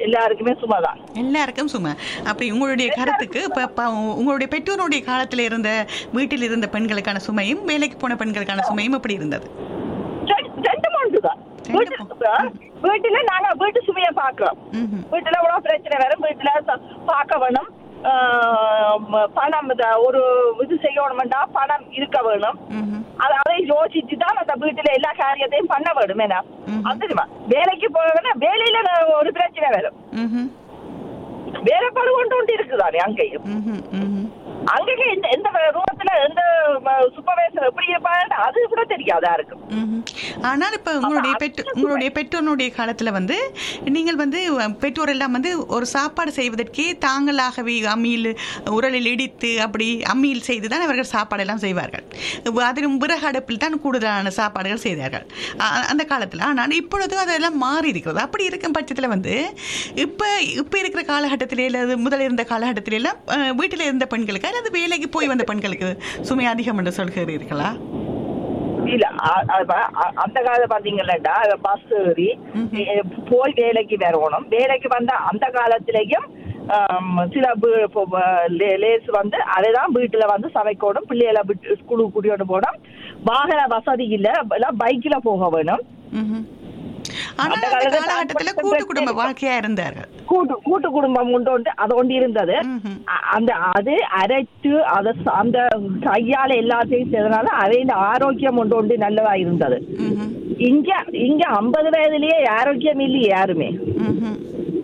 எல்லாருக்குமே சுமைதான் எல்லாருக்கும் சும்மா அப்படி உங்களுடைய கருத்துக்கு இப்ப இப்ப உங்களுடைய பெற்றோருடைய காலத்துல இருந்த வீட்டில் இருந்த பெண்களுக்கான சுமையும் வேலைக்கு போன பெண்களுக்கான சுமையும் எப்படி இருந்தது ரெண்டு- ரெண்டும் ஒன்றுதான் ரெண்டு வீட்டுல வீட்டுல நாங்க வீட்டு சுமையை பாக்குறோம் ம்ஹும். வீட்டுல எவ்வளவு பிரச்சனை வரும் வீட்டுல ச- பார்க்க வேணும் ஆஹ் ம- பணம் இத ஒரு இது செய்யணும்டா பணம் இருக்க வேணும் ம்ஹும். அது அதை யோசிச்சு தான் அந்த வீட்டுல எல்லா காரியத்தையும் பண்ண வேணும் என்ன ம்ஹும். அது தெரியுமா வேலைக்கு போவேன்னா வேலையில நான் ஒரு பிரச்சனை வரும் ம்ஹும். வேலை படு கொண்டு கொண்டு இருக்குதானே அங்கேயும் ம்ஹும். ம்ஹும். அங்கேயே எந்த எந்த ரூபத்துல எந்த சூப்பர்வைசர் எப்படி இருப்பாங்க அது கூட தெரியாது யாருக்கும் ம்ஹும். ஆனால் இப்ப உங்களுடைய அப்ப பெற்றோர் அதுல உங்களுடைய பெற்றோருடைய காலத்துல வந்து நீங்கள் வந்து அஹ், பெற்றோர் எல்லாம் வந்து ஒரு சாப்பாடு செய்வதற்கே தாங்களாகவே அம்மியில் உரலில் இடித்து அப்படி அம்மியில் செய்து தான் அவர்கள் சாப்பாடெல்லாம் செய்வார்கள் அதிலும் விறகு அடுப்பில் தான் கூடுதலான சாப்பாடுகள் செய்தார்கள் அ- அந்த காலத்தில் ஆனால் இப்பொழுது அதெல்லாம் மாறி இருக்கிறது அப்படி இருக்கும் பட்சத்தில் வந்து இப்போ இப்போ இருக்கிற காலகட்டத்திலே அல்லது முதல் இருந்த காலகட்டத்தில எல்லாம் அஹ், வீட்டில் இருந்த பெண்களுக்கு அல்லது வேலைக்கு போய் வந்த பெண்களுக்கு சுமை அதிகம் என்று சொல்கிறீர்களா இல்ல அ- அது பா- அ- அந்த காலத்துல பாத்தீங்கன்னா பஸ் ஏறி எ, போய் வேலைக்கு வரணும் வேலைக்கு வந்த அந்த காலத்திலேயும் ஆம், சில பு- இப்போ, வ- லே- லேஸ் வந்து அதைதான் வீட்டுல வந்து சமைக்கணும் பிள்ளைகளை விட்டு ஸ்கூலுக்கு கூட்டிட்டு போகணும் வாகன வசதி இல்ல எல்லாம் பைக்ல போக வேணும் ம்ஹும். ஆனால் அந்த அந்த காலத்துல காலகட்டத்தில் transport கூட்டு குடும்ப பிரச்சனை வாழ்க்கையா இருந்தார்கள் கூட்டு கூட்டு குடும்பம் உண்டு உண்டு அது ஒன்று இருந்தது ம்ஹும். அ- அந்த அது அரைச்சு அத ச- அந்த கையால எல்லாத்தையும் செய்தனால அவையின் ஆரோக்கியம் ஒன்று ஒன்று நல்லதா இருந்தது ம்ஹும். இங்க இங்க ஐம்பது வயதுலயே ஆரோக்கியம் இல்லையே யாருமே ம்ஹும்.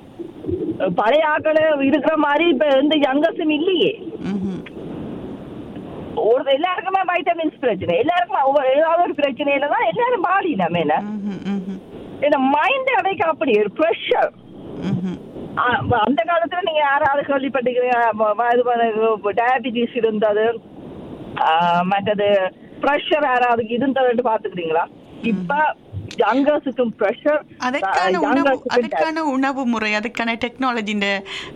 பழைய ஆட்கள் இருக்கிற மாதிரி இப்ப எந்த யங்கஸும் இல்லையே ம்ஹும். ஒரு எல்லாருக்குமே வைட்டமின்ஸ் பிரச்சனை எல்லாருக்கும் ஒவ்வொரு- ஏதாவது ஒரு பிரச்சனையில தான் எல்லாரும் பாடினோம் என்ன ம்ஹும். ம்ஹும். இந்த மைண்ட் அடைக்க அப்படி ஒரு ப்ரெஷர் ம்ஹும். அந்த காலத்துல நீங்க யாராவது கேள்விப்பட்டிருக்கீங்க டயபிட்டிஸ் இருந்தது ஆ, மற்றது ப்ரெஷர் யாராவது இருந்ததுன்னு பாத்துக்கிறீங்களா இப்ப யங்கர்ஸுக்கும் ப்ரெஷர் அதற்கான உணவு அதற்கான உணவு முறை அதுக்கான டெக்னாலஜியின்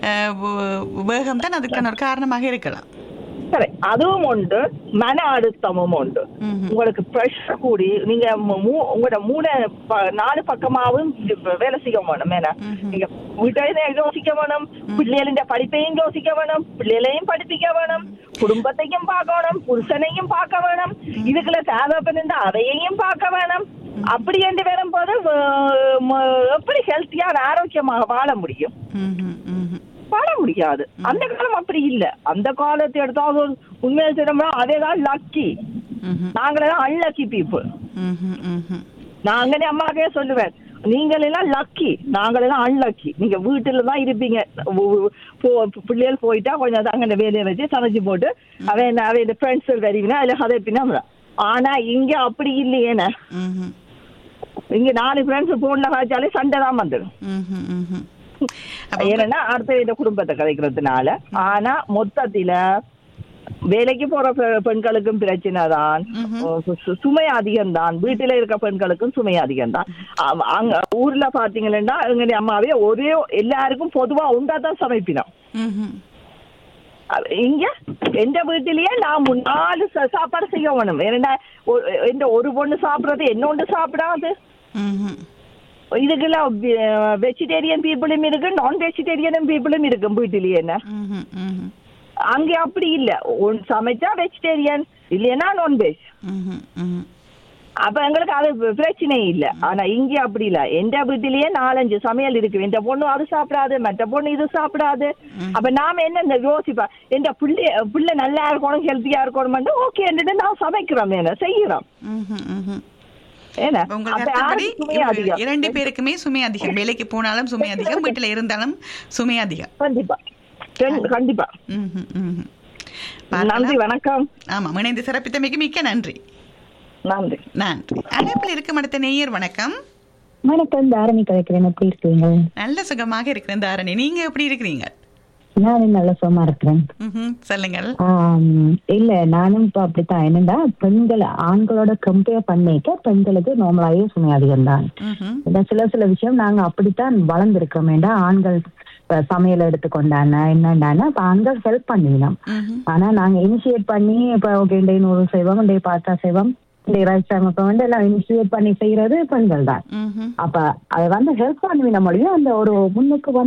வேகம் தான் அதுக்கான ஒரு காரணமாக இருக்கலாம் சரி அதுவும் உண்டு மன அழுத்தமும் உண்டு ம்ஹும். உங்களுக்கு ப்ரெஷர் கூடி நீங்க மு- மூ- உங்களோட மூணு ப- நாலு பக்கமாவும் இது வேலை செய்ய வேணும் என்ன ம்ஹும். நீங்க வீட்டையும் யோசிக்க வேணும் பிள்ளைகளின் படிப்பையும் யோசிக்க வேணும் பிள்ளைகளையும் படிப்பிக்க வேணும் குடும்பத்தையும் பார்க்கணும் புருஷனையும் பார்க்க வேணும் இதுக்குள்ள தேவைப்படுந்த அதையையும் பார்க்க வேணும் அப்படி என்று வரும்போது வ- ம- எப்படி ஹெல்த்தியான ஆரோக்கியமாக வாழ முடியும் ம்ஹும். ம்ஹும். வாழ முடியாது அந்த காலம் அப்படி இல்ல அந்த காலத்தை எடுத்தாவது உண்மையை சொல்லணும்னா அதே தான் லக்கி ம்ஹும். நாங்களெல்லாம் அன்லக்கி பீப்புள் ம்ஹும். ம்ஹும். நான் அங்கே அம்மாக்கே சொல்லுவேன் நீங்கள் எல்லாம் லக்கி நாங்கள் எல்லாம் அன்லக்கி நீங்க வீட்டுல தான் இருப்பீங்க உ- உ- போ- பிள்ளைகள் போயிட்டா கொஞ்சம் அங்கே வேலையை வச்சு சமைச்சு போட்டு அவன் அவன் ஃப்ரெண்ட்ஸ் வருவீங்கன்னா அதுல கதை பின்னா ஆனா இங்க அப்படி இல்லையேண்ணே ம்ஹும். இங்க நாலு ஃப்ரெண்ட்ஸ் போன்ல காய்ச்சாலே சண்டை தான் வந்துடும் ம்ஹும். ம்ஹும். அப்ப ஏன்னா அடுத்த இந்த குடும்பத்தை கதைக்கிறதுனால ஆனா மொத்தத்தில வேலைக்கு போற பெ- பெண்களுக்கும் பிரச்சனை தான் சு- சுமை அதிகம் தான் வீட்டுல இருக்க பெண்களுக்கும் சுமை அதிகம் தான் அங்க ஊர்ல பாத்தீங்கன்னா எங்க அம்மாவே ஒரே எல்லாருக்கும் பொதுவா உண்டா தான் சமைப்பினோம் ம்ஹும். அது இங்க எந்த வீட்டிலேயே நான் மூணு நாலு ச- சாப்பாடு செய்ய வேணும் ஏன்னா ஒ- எந்த ஒரு பொண்ணு சாப்பிடுறது என்னொன்று சாப்பிடாது ம்ஹும். இதுக்கெல்லாம் வெஜிடேரியன் பீப்புளும் இருக்கு நான் வெஜிடேரியனும் பீப்புளும் இருக்கு வீட்டிலேயே என்ன ம்ஹும். ம்ஹும். அங்க அப்படி இல்ல ஒன் சமைச்சா வெஜிடேரியன் இல்லைன்னா நான்வெஜ் ம்ஹும். ம்ஹும். அப்ப எங்களுக்கு அது பிரச்சனை இல்ல ஆனா இங்க அப்படி இல்ல எந்த வீட்டிலேயே நாலஞ்சு சமையல் இருக்கு இந்த பொண்ணு அது சாப்பிடாது மற்ற பொண்ணு இது சாப்பிடாது அப்ப நாம என்ன இந்த யோசிப்பா எந்த பிள்ளை பிள்ளை நல்லா இருக்கணும் ஹெல்த்தியா இருக்கணும் ஓகே நான் சமைக்கிறோம் என்ன செய்யறோம் ம்ஹும். ம்ஹும். ஏன்னா உங்கள் அப்ப கருத்துப்படி யாருக்கு சுமை அதிகம் இரண்டு பேருக்குமே சுமை அதிகம் வேலைக்கு போனாலும் சுமை அதிகம் வீட்டுல இருந்தாலும் சுமை அதிகம் கண்டிப்பா ரெண்டு- கண்டிப்பா ம்ஹும். ம்ஹும். நன்றி பார்க்கலாம். வணக்கம் ஆமாம் இணைந்து சிறப்பித்தமைக்கு மிக்க நன்றி நன்றி நன்றி அழைப்பில் இருக்கும் அடுத்த நேயர் வணக்கம் வணக்கம் தாரணி கதைக்கிறேன் எப்படி இருக்கீங்க நல்ல சுகமாக இருக்கிறேன் தாரணி நீங்க எப்படி இருக்கிறீங்க நானும் நல்ல சுகமா இருக்கிறேன் ம்ஹும். சொல்லுங்கள் ஆம், இல்ல நானும் இப்ப அப்படித்தான் என்னன்னா பெண்கள் ஆண்களோட கம்பேர் பண்ணிக்க பெண்களுக்கு நார்மலாவே சுமை அதிகம் தான் ம்ஹும். இந்த சில சில விஷயம் நாங்க அப்படித்தான் வளர்ந்துருக்கோம் வேண்டாம் ஆண்கள் இப்ப சமையல் எடுத்துக்கொண்டான என்னண்டானா இப்ப ஆண்கள் ஹெல்ப் பண்ணினோம் ம்ஹும். ஆனா நாங்க இனிஷியேட் பண்ணி இப்ப ஓகே டே நூறு செய்வோம் டே பாஸ்தா செய்வோம் டே ரைஸ் சமைப்போம் வந்து எல்லாம் இனிஷியேட் பண்ணி செய்யறது பெண்கள் தான் ம்ஹும். அப்ப அதை வந்து ஹெல்ப் பண்ணுவின முடியும் அந்த ஒரு முன்னுக்கு வந்து